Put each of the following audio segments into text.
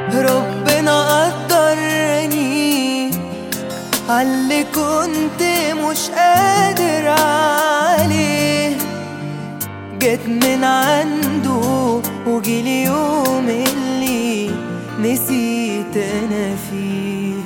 ربنا قدرني عاللي كنت مش قادر عليه جت من عنده وجيلي يوم اللي نسيت انا فيه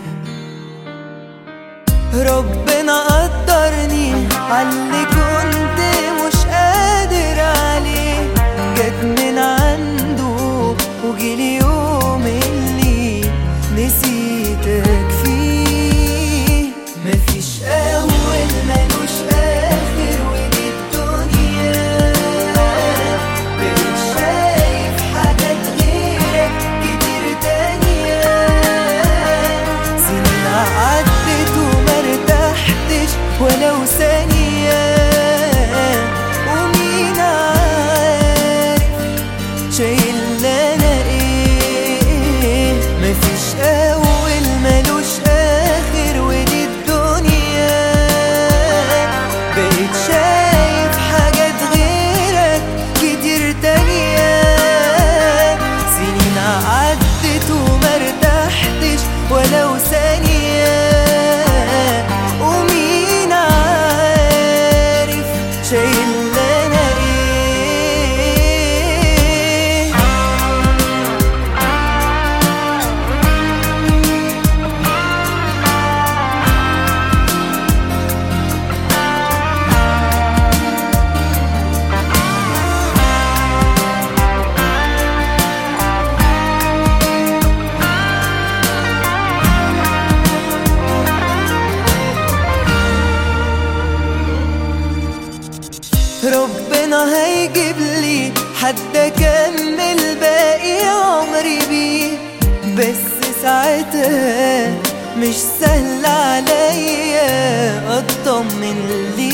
ربنا قدرني عاللي كنت مش قادر عليه جت من عنده وجيلي يوم اللي نسيتك فيه مفيش اول ملوش اخر ودي الدنيا بقيت شايف حاجات غيرك كتير تانية سنين عدت ومرتحتش ولو ثانية ومين عارف شايل انا ايه مفيش اول ملوش اخر ودي الدنيا بقيت شايف حاجات غيرك كتير تانية سنين عدت ومرتحتش ولو ثانية ومين عارف شايل انا ايه ربنا هيجيب لي حد اكمل باقي عمري بيه بس ساعتها مش سهل عليا اطمن ليه